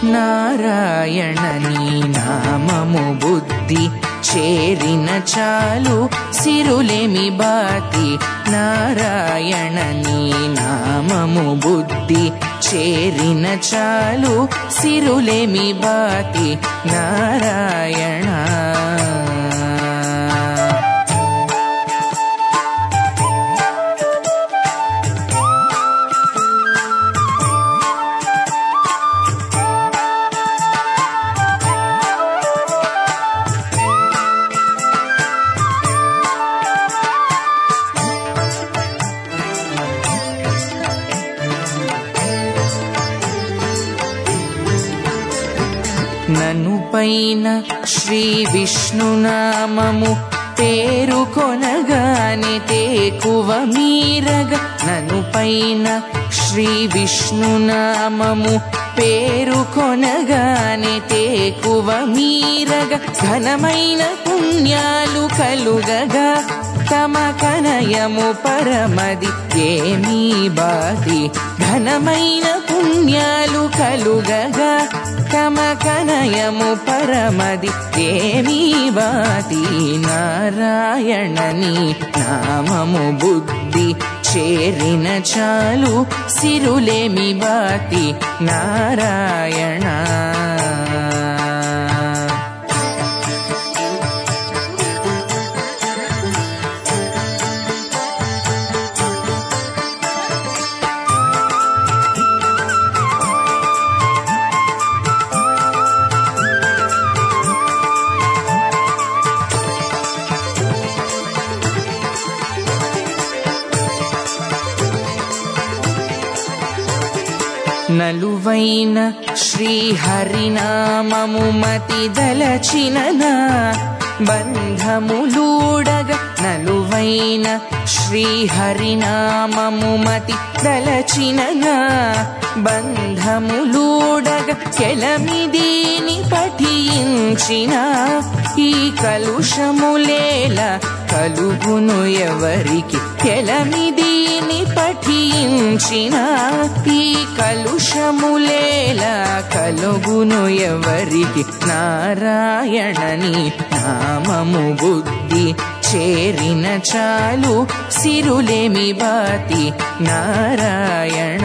నారాయణ నీ నామము బుద్ధి చేరిన చాలు సిరులేమి బాతి నారాయణ నీ నామము బుద్ధి చేరిన చాలు సిరులేమి బాతి నారాయణ నను పైన శ్రీ విష్ణునామము పేరు కొనగానే తేకువ మీరగ నను పైన శ్రీ విష్ణునామము పేరు కొనగానే తేకువ మీరగ ఘనమైన పుణ్యాలు కలుగగా తమ కనయము పరమది ఏమీ బాతి ఘనమైన పుణ్యాలు కలుగగా తమ కనయము పరమది ఏమీ బాతి నారాయణని నామము బుద్ధి చేరిన చాలు సిరులేమి బాతి నారాయణ నలువైన శ్రీహరినామము మతి దలచిననా బంధములూడగ నలువైన శ్రీహరినామము మతి దలచిననా బంధములూడగ కెలమిదీని పఠించిన ఈ కలుషములేల కలుగును ఎవరికి కెలమిదీని పఠించిన ఈ కలుషములేల కలుగును ఎవరికి నారాయణని నామము బుద్ధి చేరిన చాలు సిరులేమి బాతి నారాయణ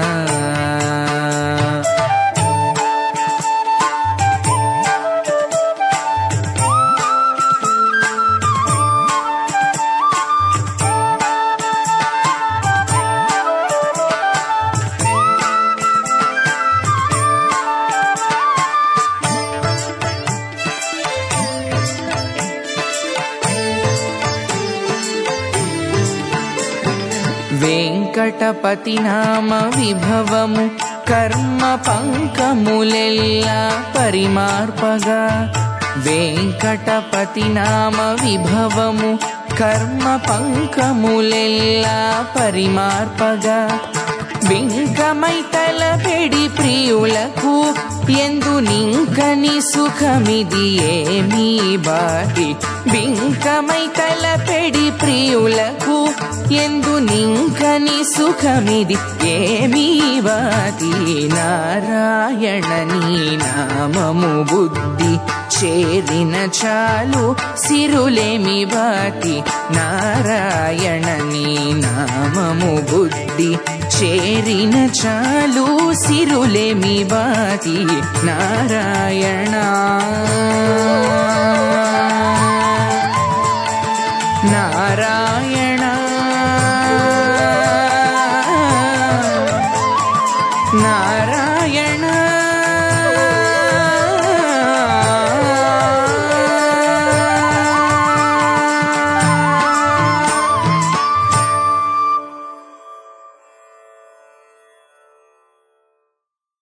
వెంకటపతి నామ విభవము కర్మ పంకములెల్లా పరిమార్పగా వెంకటపతి నామ విభవము కర్మ పంకములెల్లా పరిమార్పగా బింకమై తలపెడి ప్రియులకు ఎందు నింకని సుఖమిది ఏమీ బాటి బింకమై తలపెడి ప్రియులకు ఎందు నింకని సుఖమిది ఏమీ బాటి నారాయణని నామము బుద్ధి చేరిన చాలు సిరులేమి బాటి నారాయణని నామము బుద్ధి చేరిన చాలు సిరులేమి బాతి నారాయణ నారాయణ